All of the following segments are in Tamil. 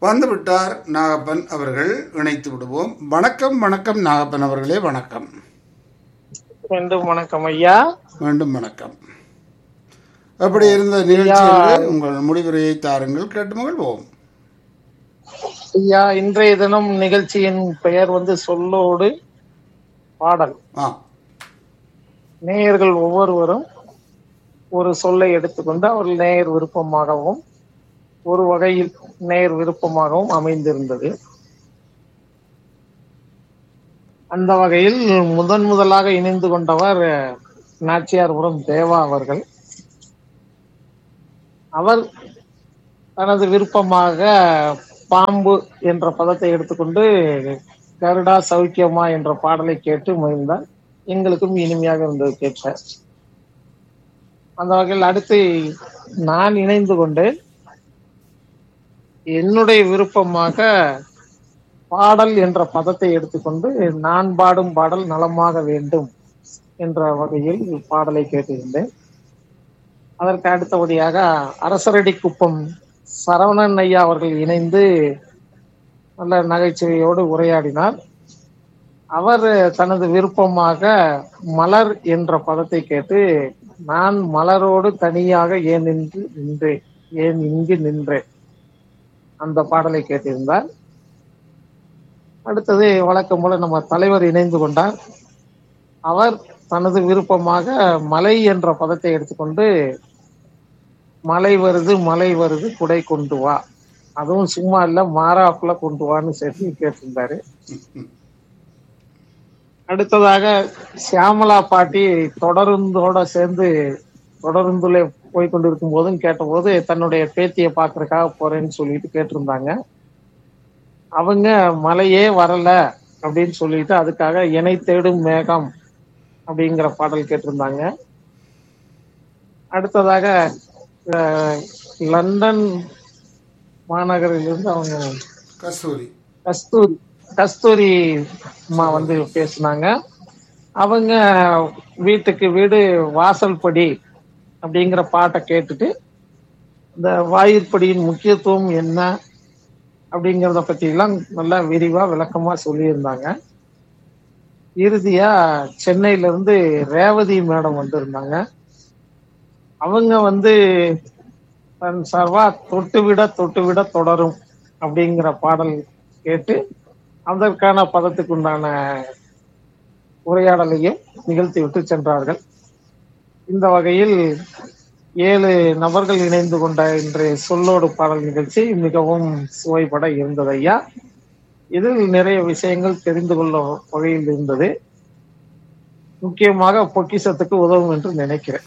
வந்துவிட்டார் நாகப்பன் அவர்கள் இணைத்து விடுவோம் வணக்கம் வணக்கம் நாகப்பன் அவர்களே வணக்கம் மீண்டும் வணக்கம் ஐயா மீண்டும் வணக்கம் எப்படி இருந்த நிகழ்ச்சி என்று உங்கள் முடிவுரையை தாருங்கள் கேட்டு மகிழ்வோம் ஐயா இன்றைய தினம் நிகழ்ச்சியின் பெயர் வந்து சொல்லோடு பாடல் ஆ நேயர்கள் ஒவ்வொருவரும் ஒரு சொல்லை எடுத்துக்கொண்டு அவர்கள் நேயர் விருப்பமாகவும் ஒரு வகையில் நேயர் விருப்பமாகவும் அமைந்திருந்தது அந்த வகையில் முதன் முதலாக இணைந்து கொண்டவர் நாச்சியார்புரம் தேவா அவர்கள் அவர் தனது விருப்பமாக பாம்பு என்ற பதத்தை எடுத்துக்கொண்டு கருடா சௌக்கியமா என்ற பாடலை கேட்டு மகிழ்ந்தார் எங்களுக்கும் இனிமையாக இருந்தது கேட்க அந்த வகையில் அடுத்து நான் இணைந்து கொண்டு என்னுடைய விருப்பமாக பாடல் என்ற பதத்தை எடுத்துக்கொண்டு நான் பாடும் பாடல் நலமாக வேண்டும் என்ற வகையில் பாடலை கேட்டிருந்தேன் அதற்கு அடுத்தபடியாக அரசரடி குப்பம் சரவணன் ஐயா அவர்கள் இணைந்து நல்ல நகைச்சுவையோடு உரையாடினார் அவர் தனது விருப்பமாக மலர் என்ற பதத்தை கேட்டு நான் மலரோடு தனியாக ஏன் நின்று நின்றேன் ஏன் இங்கு நின்றேன் அந்த பாடலை கேட்டிருந்தார் அடுத்தது வழக்கம் போல நம்ம தலைவர் இணைந்து கொண்டார் அவர் தனது விருப்பமாக மலை என்ற பதத்தை எடுத்துக்கொண்டு மழை வருது மழை வருது குடை கொண்டு வா அதுவும் சும்மா இல்ல மாறாப்புல கொண்டு வான்னு சொல்லி கேட்டிருந்தாரு அடுத்ததாக சியாமலா பாட்டி தொடருந்தோட சேர்ந்து தொடருந்துல போய் கொண்டிருக்கும் போதும் கேட்டபோது தன்னுடைய பேத்தியை பாக்குறதுக்காக போறேன்னு சொல்லிட்டு கேட்டிருந்தாங்க அவங்க மழையே வரல அப்படின்னு சொல்லிட்டு அதுக்காக இணை தேடும் மேகம் அப்படிங்கிற பாடல் கேட்டிருந்தாங்க அடுத்ததாக அஹ், லண்டன் மாநகரிலிருந்து அவங்க கஸ்தூரி கஸ்தூரி கஸ்தூரி அம்மா வந்து பேசுனாங்க அவங்க வீட்டுக்கு வீடு வாசல் படி அப்படிங்கிற பாட்டை கேட்டுட்டு இந்த வாயிற்படியின் முக்கியத்துவம் என்ன அப்படிங்கிறத பத்தி எல்லாம் நல்லா விரிவா விளக்கமா சொல்லியிருந்தாங்க இறுதியா சென்னையில இருந்து ரேவதி மேடம் வந்திருந்தாங்க அவங்க வந்து தன் சார்பா தொட்டுவிட தொட்டுவிட தொடரும் அப்படிங்கிற பாடல் கேட்டு அதற்கான பதத்துக்கு உண்டான உரையாடலையும் நிகழ்த்தி விட்டு சென்றார்கள் இந்த வகையில் ஏழு நபர்கள் இணைந்து கொண்ட இன்றைய சொல்லோடு பாடல் நிகழ்ச்சி மிகவும் சுவைபட இருந்தது ஐயா இதில் நிறைய விஷயங்கள் தெரிந்து கொள்ள வகையில் இருந்தது முக்கியமாக பொக்கிஷத்துக்கு உதவும் என்று நினைக்கிறேன்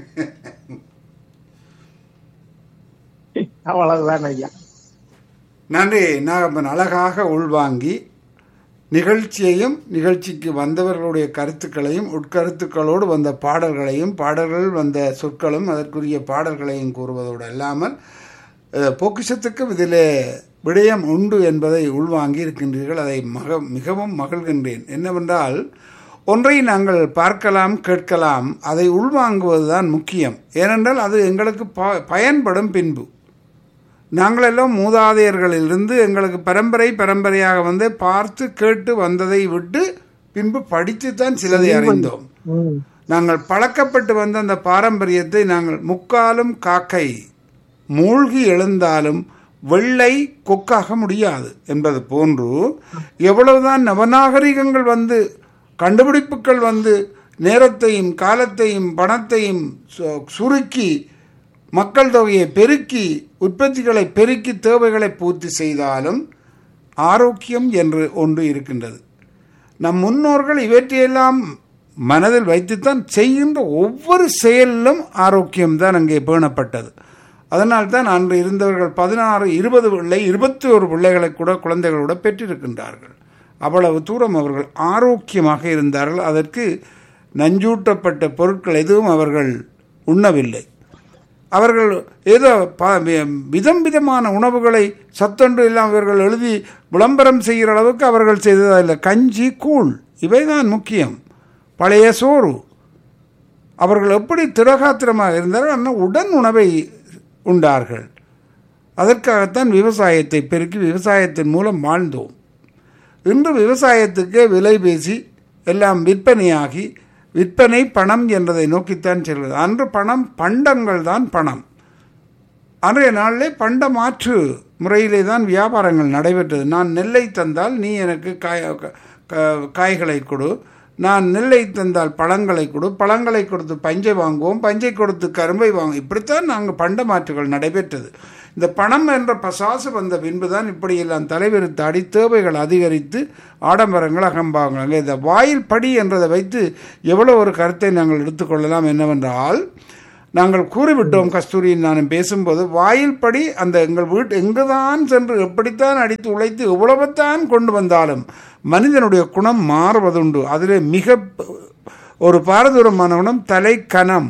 அவ்வளவுதான் ஐயா நன்றி நாகப்பன் அழகாக உள்வாங்கி நிகழ்ச்சியையும் நிகழ்ச்சிக்கு வந்தவர்களுடைய கருத்துக்களையும் உட்கருத்துக்களோடு வந்த பாடல்களையும் பாடல்கள் வந்த சொற்களும் அதற்குரிய பாடல்களையும் கூறுவதோடு அல்லாமல் அஹ், பொக்கிஷத்துக்கும் இதிலே விடயம் உண்டு என்பதை உள்வாங்கி இருக்கின்றீர்கள் அதை மக மிகவும் மகிழ்கின்றேன் என்னவென்றால் ஒன்றை நாங்கள் பார்க்கலாம் கேட்கலாம் அதை உள்வாங்குவதுதான் முக்கியம் ஏனென்றால் அது எங்களுக்கு ப பயன்படும் பின்பு நாங்களெல்லாம் மூதாதையர்களிலிருந்து எங்களுக்கு பரம்பரை பரம்பரையாக வந்து பார்த்து கேட்டு வந்ததை விட்டு பின்பு படித்துத்தான் சிலதை அறிந்தோம் ம் நாங்கள் பழக்கப்பட்டு வந்த அந்த பாரம்பரியத்தை நாங்கள் முக்காலும் காக்கை மூழ்கி எழுந்தாலும் வெள்ளை கொக்காக முடியாது என்பது போன்று எவ்வளவுதான் நவநாகரிகங்கள் வந்து கண்டுபிடிப்புகள் வந்து நேரத்தையும் காலத்தையும் பணத்தையும் சு- சுருக்கி மக்கள் தொகையை பெருக்கி உற்பத்திகளை பெருக்கி தேவைகளை பூர்த்தி செய்தாலும் ஆரோக்கியம் என்று ஒன்று இருக்கின்றது நம் முன்னோர்கள் இவற்றையெல்லாம் மனதில் வைத்துத்தான் செய்கின்ற ஒவ்வொரு செயலிலும் ஆரோக்கியம்தான் அங்கே பேணப்பட்டது அதனால்தான் அன்று இருந்தவர்கள் பதினாறு இருபது பிள்ளை இருபத்தி ஒரு பிள்ளைகளை கூட குழந்தைகளோட பெற்றிருக்கின்றார்கள் அவ்வளவு தூரம் அவர்கள் ஆரோக்கியமாக இருந்தார்கள் அதற்கு நஞ்சூட்டப்பட்ட பொருட்கள் எதுவும் அவர்கள் உண்ணவில்லை அவர்கள் ஏதோ ப- வி- விதம் விதமான உணவுகளை சத்தொன்று எல்லாம் இவர்கள் எழுதி விளம்பரம் செய்கிற அளவுக்கு அவர்கள் செய்ததில்லை கஞ்சி கூழ் இவைதான் முக்கியம் பழைய சோறு அவர்கள் எப்படி திடகாத்திரமாக இருந்தார்கள் ஆனால் உடன் உணவை உண்டார்கள் அதற்காகத்தான் விவசாயத்தை பெருக்கி விவசாயத்தின் மூலம் வாழ்ந்தோம் இன்று விவசாயத்துக்கே விலை பேசி எல்லாம் விற்பனையாகி விற்பனை பணம் என்பதை நோக்கித்தான் செல்வது அன்று பணம் பண்டங்கள் தான் பணம் அன்றைய நாளிலே பண்ட மாற்று முறையிலே தான் வியாபாரங்கள் நடைபெற்றது நான் நெல்லை தந்தால் நீ எனக்கு காய் க- காய்களை கொடு நான் நெல்லை தந்தால் பழங்களை கொடு பழங்களை கொடுத்து பஞ்சை வாங்குவோம் பஞ்சை கொடுத்து கரும்பை வாங்குவோம் இப்படித்தான் நாங்கள் பண்ட மாற்றுகள் நடைபெற்றது இந்த பணம் என்ற பசாசு வந்த பின்புதான் இப்படியெல்லாம் தலைவிரித்தாடி தேவைகள் அதிகரித்து ஆடம்பரங்கள் அகம்பாங்க இந்த வாயில் படி என்றதை வைத்து எவ்வளோ ஒரு கருத்தை நாங்கள் எடுத்துக்கொள்ளலாம் என்னவென்றால் நாங்கள் கூறிவிட்டோம் கஸ்தூரியின் நான் பேசும்போது வாயில் படி அந்த எங்கள் வீட்டு எங்குதான் சென்று எப்படித்தான் அடித்து உழைத்து எவ்வளவுத்தான் கொண்டு வந்தாலும் மனிதனுடைய குணம் மாறுவதுண்டு அதிலே மிக ப- ஒரு பாரதூரமான குணம் தலைக்கணம்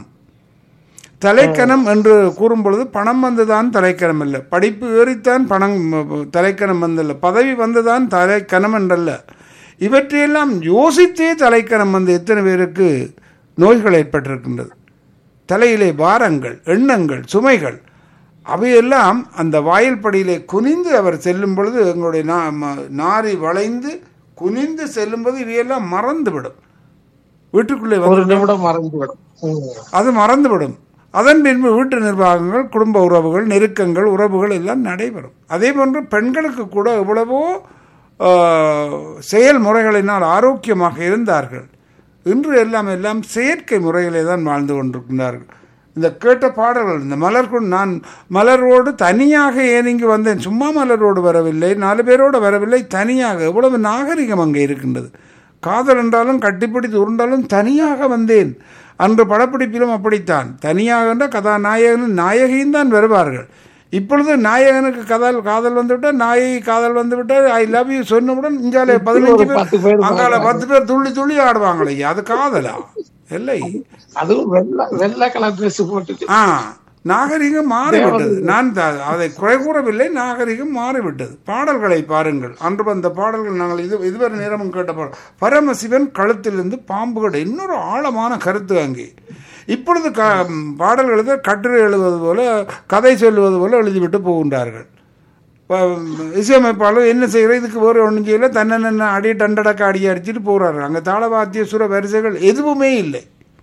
தலைக்கணம் என்று கூறும் பொழுது பணம் வந்துதான் தலைக்கணம் இல்லை படிப்பு ஏறித்தான் பணம் ம- தலைக்கணம் வந்தல்ல பதவி வந்துதான் தலைக்கணம் என்றல்ல இவற்றையெல்லாம் யோசித்தே தலைக்கணம் வந்து எத்தனை பேருக்கு நோய்கள் ஏற்பட்டிருக்கின்றது தலையிலே பாரங்கள் எண்ணங்கள் சுமைகள் அவையெல்லாம் அந்த வாயில் படியிலே குனிந்து அவர் செல்லும் பொழுது எங்களுடைய நா- ம- நாரி வளைந்து குனிந்து செல்லும்போது இவையெல்லாம் மறந்துவிடும் வீட்டுக்குள்ளே ஒரு வந்து நிமிடம் மறைந்துவிடும் ம். அது மறந்துவிடும் அதன் பின்பு வீட்டு நிர்வாகங்கள் குடும்ப உறவுகள் நெருக்கங்கள் உறவுகள் எல்லாம் நடைபெறும் அதே போன்று பெண்களுக்கு கூட எவ்வளவோ ஆ, செயல்முறைகளினால் ஆரோக்கியமாக இருந்தார்கள் இன்று எல்லாம் எல்லாம் செயற்கை முறையிலே தான் வாழ்ந்து கொண்டிருக்கிறார்கள் இந்த கேட்ட பாடல்கள் இந்த மலர் கொண்டு நான் மலரோடு தனியாக ஏன் இங்கு வந்தேன் சும்மா மலரோடு வரவில்லை நாலு பேரோடு வரவில்லை தனியாக எவ்வளவு நாகரிகம் அங்கே இருக்கின்றது காதல் என்றாலும் கட்டிப்பிடித்து உருண்டாலும் தனியாக வந்தேன் அன்று படப்பிடிப்பிலும் அப்படித்தான் தனியாக என்ற கதாநாயகனும் நாயகியும் தான் வருவார்கள் இப்பொழுது நாயகனுக்கு காதல் காதல் வந்துவிட்டால் நாயகி காதல் வந்துவிட்டால் ஐ லவ் யூ சொன்னவுடன் இங்கால பதினஞ்சு பத்து பேர் பேர் அங்கால பத்து பேர் துள்ளி துள்ளி ஆடுவாங்களே அது காதலா இல்லை அதுவும் வெள்ளை வெள்ளை கலர் ட்ரெஸ் போட்டுட்டு ஆ நாகரிகம் மாறிவிட்டது நான் த- அதை குறை கூறவில்லை நாகரிகம் மாறிவிட்டது பாடல்களை பாருங்கள் அன்று வந்த பாடல்கள் நாங்கள் இது இதுவரை நேரமும் கேட்ட பாடல் பரமசிவன் கழுத்திலிருந்து பாம்புகள் இன்னொரு ஆழமான கருத்து அங்கே இப்பொழுது க பாடல் எழுத கட்டுரை எழுதுவது போல கதை சொல்லுவது போல எழுதிவிட்டு போகின்றார்கள் இப்போ இசையமைப்பாளர் என்ன செய்கிற இதுக்கு வேறு ஒன்றும் செய்யல தன்னை அடி டண்டடக்க அடி அடிச்சுட்டு போகிறாரு அங்கே தாளவாத்திய சுர வரிசைகள் எதுவுமே இல்லை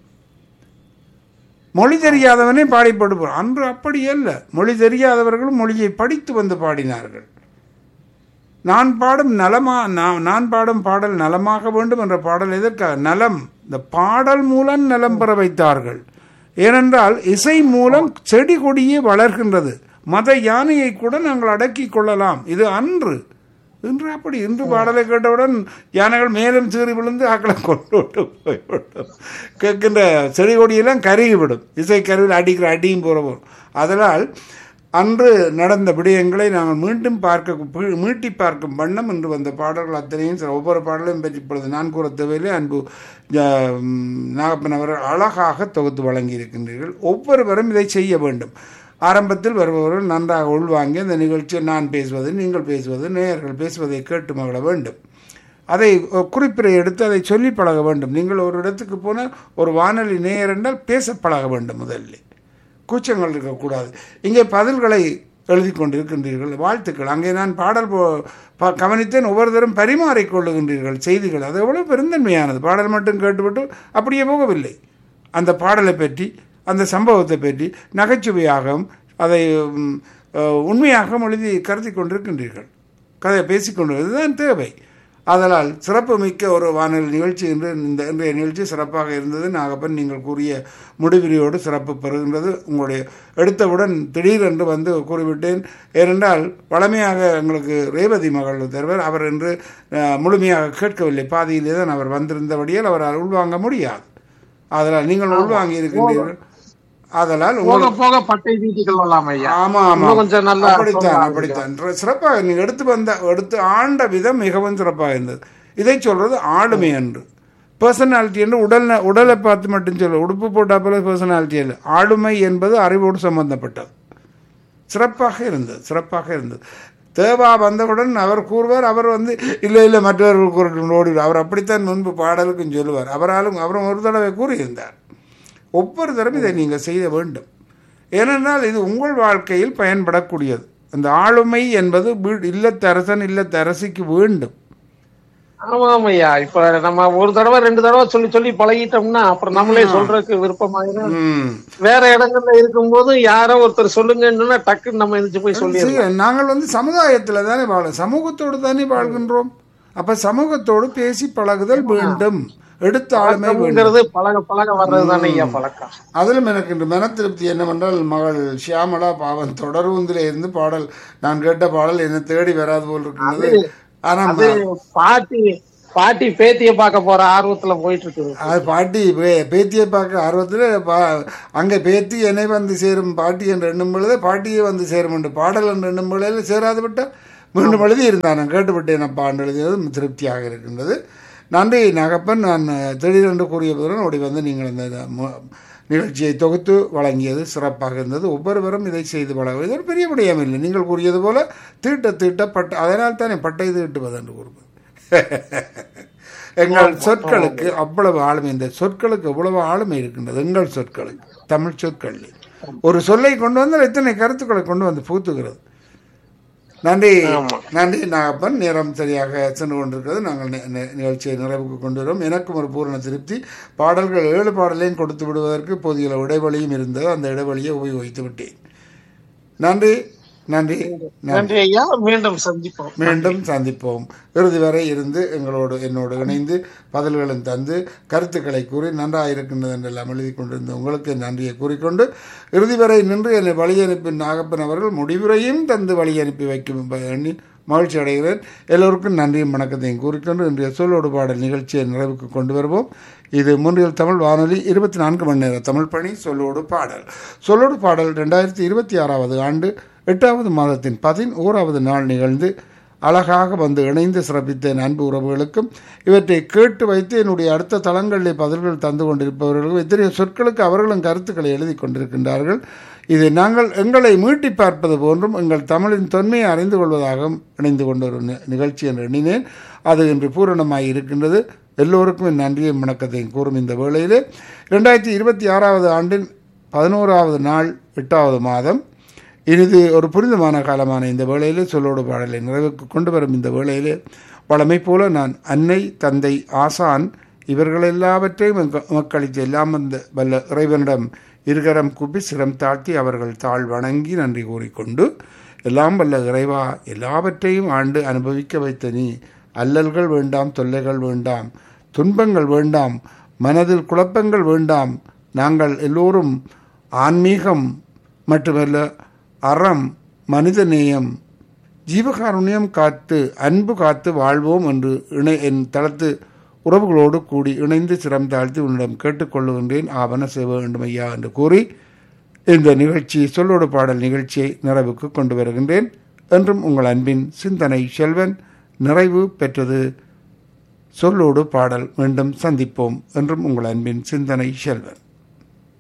மொழி தெரியாதவனே பாடி படுப்பார் அன்று அப்படி அல்ல மொழி தெரியாதவர்களும் மொழியை படித்து வந்து பாடினார்கள் நான் பாடும் நலமா நான் நான் பாடும் பாடல் நலமாக வேண்டும் என்ற பாடல் எதற்காக நலம் இந்த பாடல் மூலம் நலம் பெற வைத்தார்கள் ஏனென்றால் இசை மூலம் செடி கொடியே வளர்கின்றது மத யானையை கூட நாங்கள் அடக்கி கொள்ளலாம் இது அன்று இன்று அப்படி இன்று பாடலை கேட்டவுடன் யானைகள் மேலும் சீறி விழுந்து ஆக்களை கொண்டு விட்டு போய்விடும் கேட்கின்ற செடி கொடியெல்லாம் கருகிவிடும் இசை கருவில் அடிக்கிற அடியும் போகிற போகும் அதனால் அன்று நடந்த விடயங்களை நாங்கள் மீண்டும் பார்க்க பீ- மீட்டி பார்க்கும் வண்ணம் இன்று வந்த பாடல்கள் அத்தனையும் சில ஒவ்வொரு பாடலையும் பற்றி இப்பொழுது நான் கூற தேவையில்லை அன்பு ஜ- ம், நாகப்பன் அவர்கள் அழகாக தொகுத்து வழங்கியிருக்கின்றீர்கள் ஒவ்வொருவரும் இதை செய்ய வேண்டும் ஆரம்பத்தில் வருபவர்கள் நன்றாக உள்வாங்கி அந்த நிகழ்ச்சியில் நான் பேசுவது நீங்கள் பேசுவது நேயர்கள் பேசுவதை கேட்டு மகிழ வேண்டும் அதை அஹ், குறிப்பினை எடுத்து அதை சொல்லி பழக வேண்டும் நீங்கள் ஒரு இடத்துக்கு போனால் ஒரு வானொலி நேயர் என்றால் பேச பழக வேண்டும் முதலில் கூச்சங்கள் இருக்கக்கூடாது இங்கே பதில்களை எழுதி கொண்டிருக்கின்றீர்கள் வாழ்த்துக்கள் அங்கே நான் பாடல் போ- ப- கவனித்தேன் ஒவ்வொருத்தரும் பரிமாறிக்கொள்ளுகின்றீர்கள் செய்திகள் அது எவ்வளவு பெருந்தன்மையானது பாடல் மட்டும் கேட்டுவிட்டு அப்படியே போகவில்லை அந்த பாடலை பற்றி அந்த சம்பவத்தை பற்றி நகைச்சுவையாகவும் அதை ம், அஹ், உண்மையாகவும் எழுதி கருதி கொண்டிருக்கின்றீர்கள் கதை பேசிக்கொண்டு இதுதான் தேவை அதனால் சிறப்பு மிக்க ஒரு வானொலி நிகழ்ச்சி என்று இந்த இன்றைய நிகழ்ச்சி சிறப்பாக இருந்தது நாகப்பன் நீங்கள் கூறிய முடிவிரியோடு சிறப்பு பெறுகின்றது உங்களுடைய எடுத்தவுடன் திடீரென்று வந்து கூறிவிட்டேன் ஏனென்றால் வளமையாக எங்களுக்கு ரேவதி மகள் தருவர் அவர் என்று அஹ், முழுமையாக கேட்கவில்லை பாதியிலே தான் அவர் வந்திருந்தபடியால் அவரால் உள்வாங்க முடியாது அதனால் நீங்கள் உள்வாங்கி இருக்கின்றீர்கள் அதனால் போக உங்களுக்கு போக பட்டை தீட்டி கொள்ளலாம் ஐயா ஆமா ஆமா இன்னும் கொஞ்சம் நல்லா அப்படித்தான் சொல்ல அப்படித்தான் ர- சிறப்பாக நீங்க எடுத்து வந்த எடுத்து ஆண்ட விதம் மிகவும் சிறப்பாக இருந்தது இதை சொல்றது ஆளுமை என்று பர்சனாலிட்டி என்று உடல் உடலை பார்த்து மட்டும் சொல்ல உடுப்பு போட்டா போல பர்சனாலிட்டி இல்லை ஆளுமை என்பது அறிவோடு சம்பந்தப்பட்டது சிறப்பாக இருந்தது சிறப்பாக இருந்தது தேவா வந்தவுடன் அவர் கூறுவார் அவர் வந்து இல்லை இல்லை மற்றவர்கள் கூறட்டும் ஓடி அவர் அப்படித்தான் முன்பு பாடலுக்கும் சொல்லுவார் அவராலும் அவரும் ஒரு தடவை கூறியிருந்தார் ஒவ்வொரு தடவை இதை நீங்கள் செய்ய வேண்டும் ஏனென்றால் இது உங்கள் வாழ்க்கையில் பயன்படக்கூடியது அந்த ஆளுமை என்பது வீ- இல்லத்தரசன் இல்லத்தரசிக்கு வேண்டும் ஆமா ஆமாய்யா இப்ப நம்ம ஒரு தடவை ரெண்டு தடவை சொல்லி சொல்லி பழகிட்டோம்னா அப்புறம் நம்மளே சொல்றதுக்கு விருப்பமாயிரும் ம். வேற இடங்கள்ல இருக்கும்போது யாரோ ஒருத்தர் சொல்லுங்கன்னு சொன்னா டக்குன்னு நம்ம எந்திரிச்சு போய் சொல்லி சரி, நாங்கள் வந்து சமுதாயத்தில் தானே வாழ சமூகத்தோடு தானே வாழ்கின்றோம் அப்ப சமூகத்தோடு பேசி பழகுதல் வேண்டும் எடுத்த ஆளுமை வேண்டும் பழக பழக வர்றது தானே ஐயா பழக்கம் அதிலும் எனக்கு இன்று மன திருப்தி என்னவென்றால் மகள் ஷியாமலா பாவன் தொடர்வந்தில இருந்து பாடல் நான் கேட்ட பாடல் என்ன தேடி வராது போல் இருக்கிறது ஆனா அது பாட்டி பாட்டி பேத்திய பார்க்க போற ஆர்வத்துல போயிட்டு இருக்குது அது பாட்டி பே- பேத்தியை பார்க்க ஆர்வத்தில் பா அங்கே பேத்தி என்னை வந்து சேரும் பாட்டி என்று எண்ணும் பொழுது பாட்டியை வந்து சேரும் என்று பாடல் என்று எண்ணும் பொழுது சேராது விட்டால் மீண்டும் எழுதி இருந்தான் நான் கேட்டுவிட்டேன் அப்பா என்று எழுதியது திருப்தியாக இருக்கின்றது நன்றி நகப்பன் நான் திடீரென்று கூறிய போதுடன் ஓடி வந்து நீங்கள் இந்த மு- நிகழ்ச்சியை தொகுத்து வழங்கியது சிறப்பாக இருந்தது ஒவ்வொருவரும் இதை செய்து பழகுவது இது ஒரு பெரிய விடயம் இல்லை நீங்கள் கூறியது போல தீட்ட தீட்ட பட்ட அதனால் தானே பட்டை தீட்டுவது என்று கூறுவது எங்கள் சொற்களுக்கு அவ்வளவு ஆளுமை இந்த சொற்களுக்கு எவ்வளவு ஆளுமை இருக்கின்றது எங்கள் சொற்களுக்கு தமிழ் சொற்களில் ஒரு சொல்லை கொண்டு வந்தால் எத்தனை கருத்துக்களை கொண்டு வந்து பூத்துகிறது நன்றி நன்றி நாகப்பன் நேரம் சரியாக சென்று கொண்டிருக்கிறது நாங்கள் நி- நி- நிகழ்ச்சியை நிறைவுக்கு கொண்டு வரோம் எனக்கும் ஒரு பூரண திருப்தி பாடல்கள் ஏழு பாடலையும் கொடுத்து விடுவதற்கு போதிய இடைவெளியும் இருந்தது அந்த இடைவெளியை உபயோகித்து விட்டேன் நன்றி நன்றி நன்றி ஐயா மீண்டும் சந்திப்போம் மீண்டும் சந்திப்போம் இறுதி வரை இருந்து எங்களோடு என்னோடு இணைந்து பதில்களும் தந்து கருத்துக்களை கூறி நன்றாயிருக்கின்றது என்றெல்லாம் எழுதி கொண்டிருந்த உங்களுக்கு நன்றியை கூறிக்கொண்டு இறுதி வரை நின்று என்னை வழி அனுப்பி நாகப்பன் அவர்கள் முடிவுரையும் தந்து வழி அனுப்பி வைக்கும் ப- எண்ணி மகிழ்ச்சி அடைகிறேன் எல்லோருக்கும் நன்றியும் வணக்கத்தையும் கூறிக்கொண்டு இன்றைய சொல்லோடு பாடல் நிகழ்ச்சியை நிறைவுக்கு கொண்டு வருவோம் இது மூன்றில் தமிழ் வானொலி இருபத்தி நான்கு மணி நேர தமிழ் பணி சொல்லோடு பாடல் சொல்லோடு பாடல் ரெண்டாயிரத்தி இருபத்தி ஆறாவது ஆண்டு எட்டாவது மாதத்தின் பதினோராவது நாள் நிகழ்ந்து அழகாக வந்து இணைந்து சிறப்பித்த என் அன்பு உறவுகளுக்கும் இவற்றை கேட்டு வைத்து என்னுடைய அடுத்த தளங்களிலே பதில்கள் தந்து கொண்டிருப்பவர்களுக்கும் எத்தனையோ சொற்களுக்கு அவர்களும் கருத்துக்களை எழுதி கொண்டிருக்கின்றார்கள் இது நாங்கள் எங்களை மீட்டி பார்ப்பது போன்றும் எங்கள் தமிழின் தொன்மையை அறிந்து கொள்வதாகவும் இணைந்து கொண்ட ஒரு நி- நிகழ்ச்சி என்று எண்ணினேன் அது இன்று பூரணமாய் இருக்கின்றது எல்லோருக்கும் என் நன்றியும் வணக்கத்தையும் கூறும் இந்த வேளையிலே ரெண்டாயிரத்தி இருபத்தி ஆறாவது ஆண்டின் பதினோராவது நாள் எட்டாவது மாதம் இனிது ஒரு புனிதமான காலமான இந்த வேளையிலே சொல்லோடு பாடலை நிறைவுக்கு கொண்டு வரும் இந்த வேளையிலே வளமை போல நான் அன்னை தந்தை ஆசான் இவர்கள் எல்லாவற்றையும் எங்க- மக்களுக்கு எல்லாம் வந்த வல்ல இறைவனிடம் இருகரம் குப்பி சிரம் தாழ்த்தி அவர்கள் தாழ் வணங்கி நன்றி கூறிக்கொண்டு எல்லாம் வல்ல இறைவா எல்லாவற்றையும் ஆண்டு அனுபவிக்க வைத்த நீ அல்லல்கள் வேண்டாம் தொல்லைகள் வேண்டாம் துன்பங்கள் வேண்டாம் மனதில் குழப்பங்கள் வேண்டாம் நாங்கள் எல்லோரும் ஆன்மீகம் மட்டுமல்ல அறம் மனிதநேயம் ஜீவகாருண்யம் காத்து அன்பு காத்து வாழ்வோம் என்று இணை என் தளத்து உறவுகளோடு கூடி இணைந்து சிரம் தாழ்த்தி உன்னிடம் கேட்டுக்கொள்ளுகின்றேன் ஆவண செய்ய வேண்டும் ஐயா என்று கூறி இந்த நிகழ்ச்சி சொல்லோடு பாடல் நிகழ்ச்சியை நிறைவுக்கு கொண்டு வருகின்றேன் என்றும் உங்கள் அன்பின் சிந்தனை செல்வன் நிறைவு பெற்றது சொல்லோடு பாடல் மீண்டும் சந்திப்போம் என்றும் உங்கள் அன்பின் சிந்தனை செல்வன்